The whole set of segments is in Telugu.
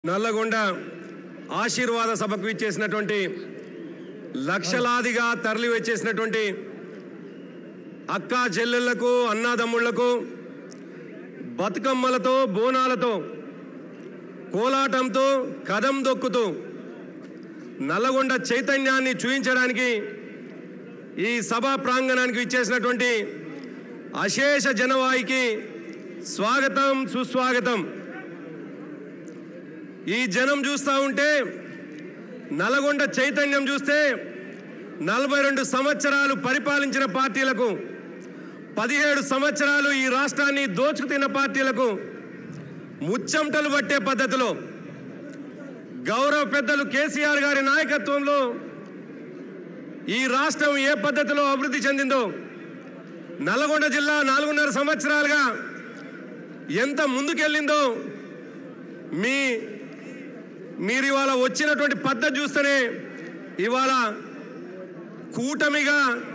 నల్లగొండ ఆశీర్వాద సభకు ఇచ్చేసినటువంటి లక్షలాదిగా తరలి వచ్చేసినటువంటి అక్క చెల్లెళ్లకు అన్నాదమ్ముళ్లకు బతుకమ్మలతో బోనాలతో కోలాటంతో కదం దొక్కుతూ నల్లగొండ చైతన్యాన్ని చూయించడానికి ఈ సభా ప్రాంగణానికి ఇచ్చేసినటువంటి అశేష జనవాయికి స్వాగతం సుస్వాగతం ఈ జనం చూస్తూ ఉంటే నల్గొండ చైతన్యం చూస్తే నలభై రెండు సంవత్సరాలు పరిపాలించిన పార్టీలకు పదిహేడు సంవత్సరాలు ఈ రాష్ట్రాన్ని దోచుకు తిన్న పార్టీలకు ముచ్చంటలు పట్టే పద్ధతిలో గౌరవ పెద్దలు కేసీఆర్ గారి నాయకత్వంలో ఈ రాష్ట్రం ఏ పద్ధతిలో అభివృద్ధి చెందిందో నల్గొండ జిల్లా నాలుగున్నర సంవత్సరాలుగా ఎంత ముందుకెళ్ళిందో మీ మీరు ఇవాళ వచ్చినటువంటి పద్ధతి చూస్తేనే ఇవాళ కూటమిగా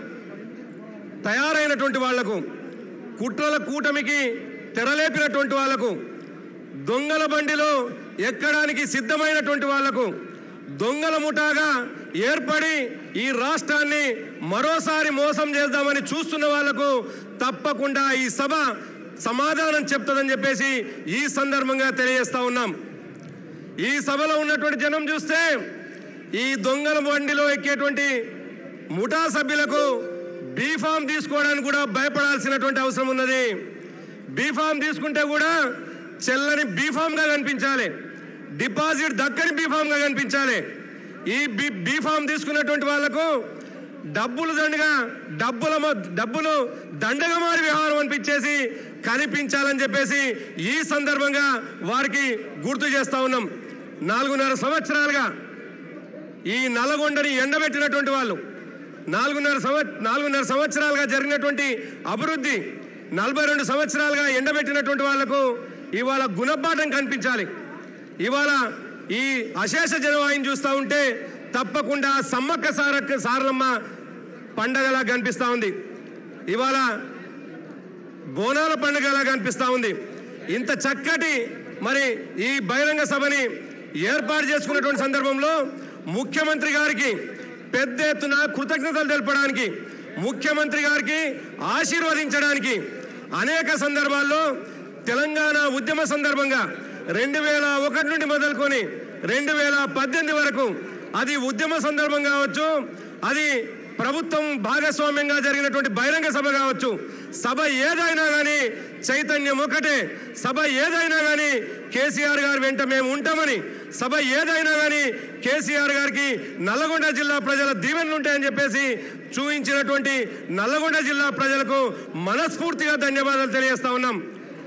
తయారైనటువంటి వాళ్లకు కుట్రల కూటమికి తెరలేపినటువంటి వాళ్లకు దొంగల బండిలో ఎక్కడానికి సిద్ధమైనటువంటి వాళ్లకు దొంగల ముఠాగా ఏర్పడి ఈ రాష్ట్రాన్ని మరోసారి మోసం చేద్దామని చూస్తున్న వాళ్లకు తప్పకుండా ఈ సభ సమాధానం చెప్తుందని చెప్పేసి ఈ సందర్భంగా తెలియజేస్తా ఉన్నాం ఈ సభలో ఉన్నటువంటి జనం చూస్తే ఈ దొంగల బండిలో ఎక్కేటువంటి ముఠా సభ్యులకు బీఫామ్ తీసుకోవడానికి కూడా భయపడాల్సినటువంటి అవసరం ఉన్నది బీఫామ్ తీసుకుంటే కూడా చెల్లని బీఫామ్గా కనిపించాలి డిపాజిట్ దక్కని బీఫామ్గా కనిపించాలి ఈ బీ బీఫామ్ తీసుకున్నటువంటి వాళ్లకు డబ్బులు దండగా డబ్బుల మ- డబ్బులు దండగా మారి వ్యవహారం అనిపించేసి కనిపించాలని చెప్పేసి ఈ సందర్భంగా వారికి గుర్తు చేస్తా ఉన్నాం నాలుగున్నర సంవత్సరాలుగా ఈ నల్లగొండని ఎండబెట్టినటువంటి వాళ్ళు నాలుగున్నర సంవ నాలుగున్నర సంవత్సరాలుగా జరిగినటువంటి అభివృద్ధి నలభై రెండు సంవత్సరాలుగా ఎండబెట్టినటువంటి వాళ్లకు ఇవాళ గుణపాఠం కనిపించాలి ఇవాళ ఈ అశేష జనవాయిని చూస్తూ ఉంటే తప్పకుండా సమ్మక్క సారక్క సారలమ్మ పండగలా కనిపిస్తూ ఉంది ఇవాళ బోనాల పండుగలా కనిపిస్తూ ఉంది ఇంత చక్కటి మరి ఈ బహిరంగ సభని ఏర్పాటు చేసుకున్నటువంటి సందర్భంలో ముఖ్యమంత్రి గారికి పెద్ద ఎత్తున కృతజ్ఞతలు తెలపడానికి ముఖ్యమంత్రి గారికి ఆశీర్వదించడానికి అనేక సందర్భాల్లో తెలంగాణ ఉద్యమ సందర్భంగా రెండు వేల ఒకటి నుండి మొదలుకొని రెండు వేల పద్దెనిమిది వరకు అది ఉద్యమ సందర్భం కావచ్చు అది ప్రభుత్వం భాగస్వామ్యంగా జరిగినటువంటి బహిరంగ సభ కావచ్చు సభ ఏదైనా కానీ చైతన్యం ఒకటే సభ ఏదైనా కానీ కేసీఆర్ గారు వెంట మేము ఉంటామని సభ ఏదైనా కానీ కేసీఆర్ గారికి నల్లగొండ జిల్లా ప్రజల దీవెనలు ఉంటాయని చెప్పేసి చూపించినటువంటి నల్లగొండ జిల్లా ప్రజలకు మనస్ఫూర్తిగా ధన్యవాదాలు తెలియజేస్తా ఉన్నాం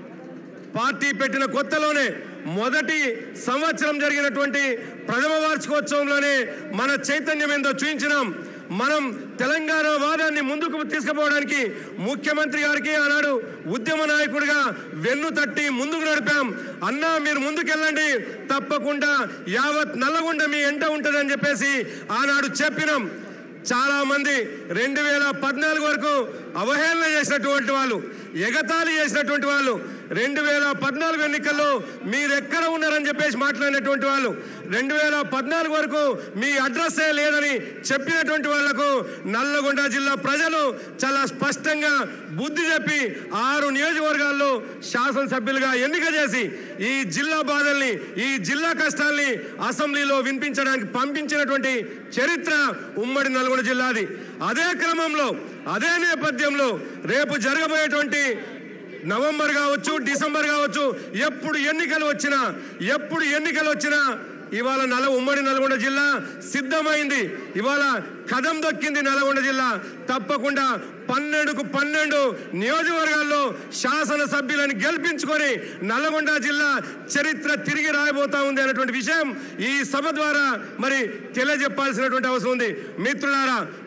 పార్టీ పెట్టిన కొత్తలోనే మొదటి సంవత్సరం జరిగినటువంటి ప్రథమ వార్షికోత్సవంలోనే మన చైతన్యం ఏందో చూపించినాం మనం తెలంగాణ వాదాన్ని ముందుకు తీసుకుపోవడానికి ముఖ్యమంత్రి గారికి ఆనాడు ఉద్యమ నాయకుడిగా వెన్ను తట్టి ముందుకు నడిపాం అన్నా మీరు ముందుకెళ్ళండి తప్పకుండా యావత్ నల్లగొండ మీ ఎంట ఉంటుందని చెప్పేసి ఆనాడు చెప్పినాం చాలా మంది రెండు వేల పద్నాలుగు వరకు అవహేళన చేసినటువంటి వాళ్ళు ఎగతాళి చేసినటువంటి వాళ్ళు రెండు వేల పద్నాలుగు ఎన్నికల్లో మీరు ఎక్కడ ఉన్నారని చెప్పేసి మాట్లాడినటువంటి వాళ్ళు రెండు వేల పద్నాలుగు వరకు మీ అడ్రస్సే లేదని చెప్పినటువంటి వాళ్లకు నల్లగొండ జిల్లా ప్రజలు చాలా స్పష్టంగా బుద్ధి చెప్పి ఆరు నియోజకవర్గాల్లో శాసనసభ్యులుగా ఎన్నిక చేసి ఈ జిల్లా బాధల్ని ఈ జిల్లా కష్టాల్ని అసెంబ్లీలో వినిపించడానికి పంపించినటువంటి చరిత్ర ఉమ్మడి నల్గొండ జిల్లాది అదే క్రమంలో అదే నేపథ్యంలో రేపు జరగబోయేటువంటి నవంబర్ కావచ్చు డిసెంబర్ కావచ్చు ఎప్పుడు ఎన్నికలు వచ్చినా ఎప్పుడు ఎన్నికలు వచ్చినా ఇవాళ నల ఉమ్మడి నల్గొండ జిల్లా సిద్ధమైంది ఇవాళ కదం దొక్కింది నల్గొండ జిల్లా తప్పకుండా పన్నెండుకు పన్నెండు నియోజకవర్గాల్లో శాసనసభ్యులను గెలిపించుకొని నల్గొండ జిల్లా చరిత్ర తిరిగి రాయబోతా ఉంది అనేటువంటి విషయం ఈ సభ ద్వారా మరి తెలియజెప్పాల్సినటువంటి అవసరం ఉంది మిత్రులారా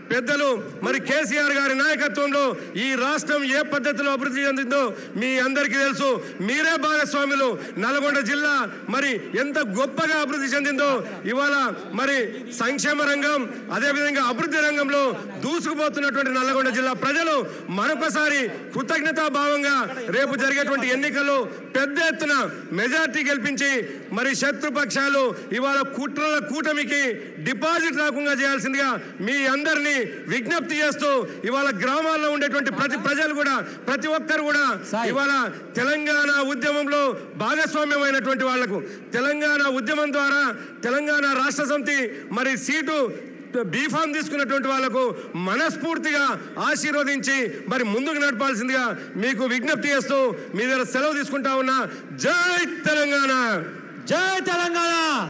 పెద్దలు మరి కేసీఆర్ గారి నాయకత్వంలో ఈ రాష్ట్రం ఏ పద్ధతిలో అభివృద్ధి చెందిందో మీ అందరికీ తెలుసు మీరే భాగస్వాములు నల్గొండ జిల్లా మరి ఎంత గొప్పగా అభివృద్ధి చెందిందో ఇవాళ మరి సంక్షేమ రంగం అదేవిధంగా అభివృద్ధి రంగంలో దూసుకుపోతున్నటువంటి నల్లగొండ జిల్లా ప్రజలు మరొకసారి కృతజ్ఞతా భావంగా రేపు జరిగేటువంటి ఎన్నికల్లో పెద్ద ఎత్తున మెజార్టీ గెలిపించి మరి శత్రుపక్షాలు ఇవాళ కుట్రల కూటమికి డిపాజిట్ రాకుండా చేయాల్సిందిగా మీ అందరినీ విజ్ఞప్తి చేస్తూ ఇవాళ గ్రామాల్లో ఉండేటువంటి ప్రతి ప్రజలు కూడా ప్రతి ఒక్కరు కూడా సాయి. ఇవాళ తెలంగాణ ఉద్యమంలో భాగస్వామ్యమైనటువంటి వాళ్లకు తెలంగాణ ఉద్యమం ద్వారా తెలంగాణ రాష్ట్ర సమితి మరి సీటు బీఫామ్ తీసుకున్నటువంటి వాళ్లకు మనస్ఫూర్తిగా ఆశీర్వదించి మరి ముందుకు నడపాల్సిందిగా మీకు విజ్ఞప్తి చేస్తూ మీ దగ్గర సెలవు తీసుకుంటా ఉన్నా జై తెలంగాణ జై తెలంగాణ